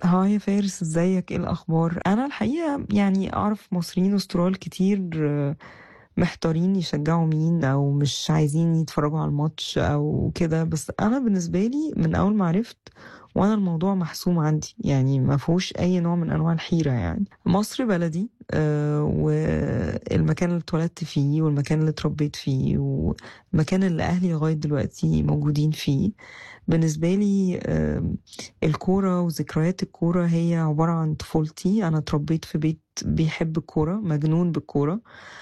هاي يا فارس ازيك ايه الاخبار انا الحقيقه يعني اعرف مصريين استرال كتير آه، محتارين يشجعوا مين او مش عايزين يتفرجوا على الماتش او كده بس انا بالنسبه لي من اول ما عرفت وانا الموضوع محسوم عندي يعني ما فيهوش اي نوع من انواع الحيره يعني مصر بلدي آه، والمكان اللي اتولدت فيه والمكان اللي اتربيت فيه والمكان اللي اهلي لغايه دلوقتي موجودين فيه بالنسبه لي آم، الكوره وذكريات الكوره هي عباره عن طفولتي انا اتربيت في بيت بيحب الكوره مجنون بالكوره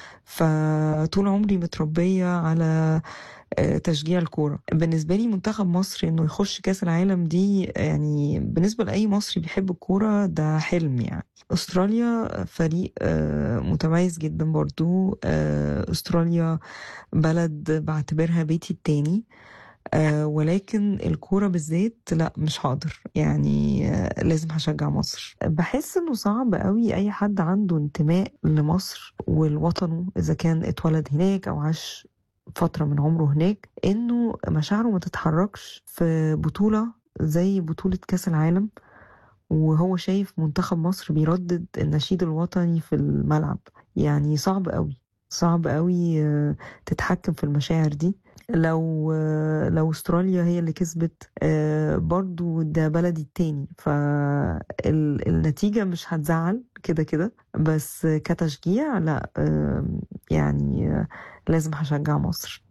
فطول عمري متربيه على آه، تشجيع الكوره بالنسبه لي منتخب مصر انه يخش كاس العالم دي يعني بالنسبه لاي مصري بيحب الكوره ده حلم يعني استراليا فريق آه، متميز جدا برضو آه، استراليا بلد بعتبرها بيتي التاني آه، ولكن الكورة بالذات لا مش هقدر يعني آه، لازم هشجع مصر بحس انه صعب قوي اي حد عنده انتماء لمصر ولوطنه اذا كان اتولد هناك او عاش فترة من عمره هناك انه مشاعره ما تتحركش في بطولة زي بطولة كأس العالم وهو شايف منتخب مصر بيردد النشيد الوطني في الملعب يعني صعب قوي صعب قوي آه، تتحكم في المشاعر دي لو آه، لو استراليا هي اللي كسبت آه، برضو ده بلدي التاني فالنتيجة مش هتزعل كده كده بس كتشجيع لا آه، يعني آه، لازم هشجع مصر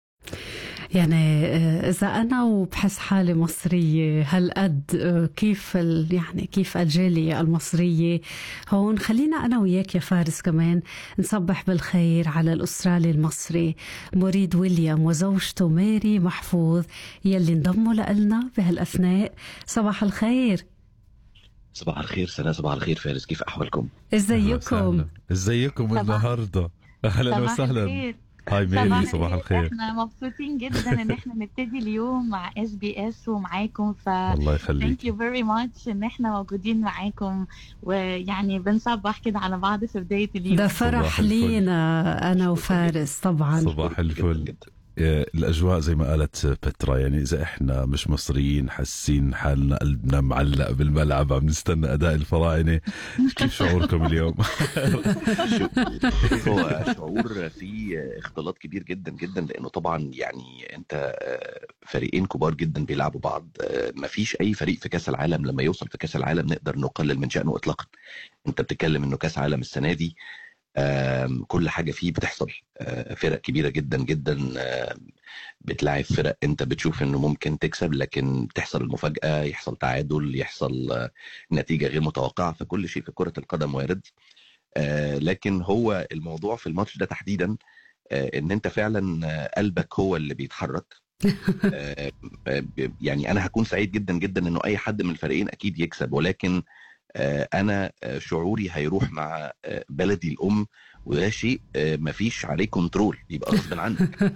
يعني آه، إذا أنا وبحس حالي مصرية هالقد آه، كيف ال- يعني كيف الجالية المصرية هون خلينا أنا وياك يا فارس كمان نصبح بالخير على الأسترالي المصري مريد ويليام وزوجته ماري محفوظ يلي انضموا لنا بهالأثناء صباح الخير صباح الخير سنة صباح الخير فارس كيف أحوالكم؟ أهلا ازيكم وسهلا. ازيكم صباح- النهارده اهلا صباح وسهلا الخير هاي ميري صباح الخير احنا مبسوطين جدا ان احنا نبتدي اليوم مع اس بي اس ومعاكم ف الله ثانك يخليك يو فيري ماتش ان احنا موجودين معاكم ويعني بنصبح كده على بعض في بدايه اليوم ده صباح فرح الفل. لينا أنا وفارس طبعا صباح الفل جداً. آه، الاجواء زي ما قالت بترا يعني اذا احنا مش مصريين حاسين حالنا قلبنا معلق بالملعب عم نستنى اداء الفراعنه كيف شعوركم اليوم؟ شوف هو شعور فيه اختلاط كبير جدا جدا لانه طبعا يعني انت آه، فريقين كبار جدا بيلعبوا بعض آه، مفيش اي فريق في كاس العالم لما يوصل في كاس العالم نقدر نقلل من شانه اطلاقا انت بتتكلم انه كاس عالم السنه دي آم، كل حاجه فيه بتحصل آه، فرق كبيره جدا جدا آم، بتلاعب فرق انت بتشوف انه ممكن تكسب لكن بتحصل المفاجاه يحصل تعادل يحصل آه، نتيجه غير متوقعه فكل شيء في كره القدم وارد آه، لكن هو الموضوع في الماتش ده تحديدا آه، ان انت فعلا آه، قلبك هو اللي بيتحرك آه، آه، يعني انا هكون سعيد جدا جدا انه اي حد من الفريقين اكيد يكسب ولكن آه، انا آه، شعوري هيروح مع آه، بلدي الام وده شيء آه، مفيش عليه كنترول يبقى غصب عنك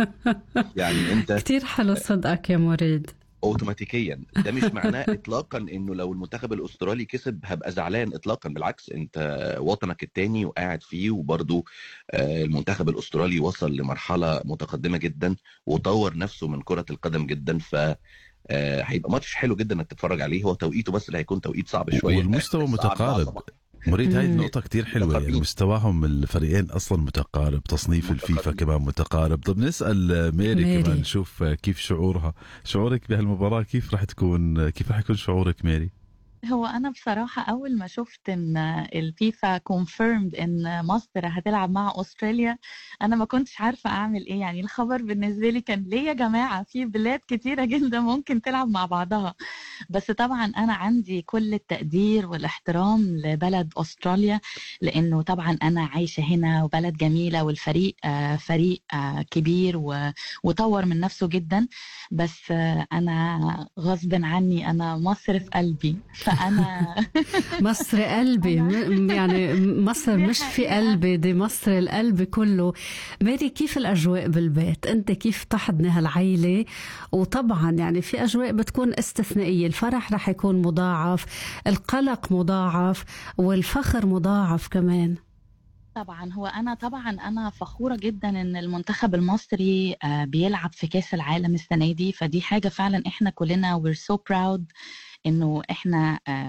يعني انت كتير حلو صدقك يا مريد اوتوماتيكيا ده مش معناه اطلاقا انه لو المنتخب الاسترالي كسب هبقى زعلان اطلاقا بالعكس انت وطنك التاني وقاعد فيه وبرضو آه، المنتخب الاسترالي وصل لمرحله متقدمه جدا وطور نفسه من كره القدم جدا ف آه، هيبقى ماتش حلو جدا انك تتفرج عليه هو توقيته بس اللي هيكون توقيت صعب شويه والمستوى صعب متقارب. طبعاً. مريد هاي مم. النقطة كتير حلوة يعني متقاربين. مستواهم الفريقين أصلا متقارب تصنيف الفيفا متقاربين. كمان متقارب طب نسأل ميري, ميري. كمان نشوف كيف شعورها شعورك بهالمباراة كيف راح تكون كيف راح يكون شعورك ميري هو انا بصراحه اول ما شفت ان الفيفا كونفيرمد ان مصر هتلعب مع استراليا انا ما كنتش عارفه اعمل ايه يعني الخبر بالنسبه لي كان ليه يا جماعه في بلاد كتيره جدا ممكن تلعب مع بعضها بس طبعا انا عندي كل التقدير والاحترام لبلد استراليا لانه طبعا انا عايشه هنا وبلد جميله والفريق آه، فريق آه، كبير و- وطور من نفسه جدا بس آه، انا غصب عني انا مصر في قلبي فانا مصر قلبي م- يعني مصر دي مش في حقيقة. قلبي دي مصر القلب كله ماري كيف الأجواء بالبيت أنت كيف تحضني هالعيلة وطبعا يعني في أجواء بتكون استثنائية الفرح رح يكون مضاعف القلق مضاعف والفخر مضاعف كمان طبعا هو انا طبعا انا فخوره جدا ان المنتخب المصري آه، بيلعب في كاس العالم السنه دي فدي حاجه فعلا احنا كلنا we're so proud انه احنا آه،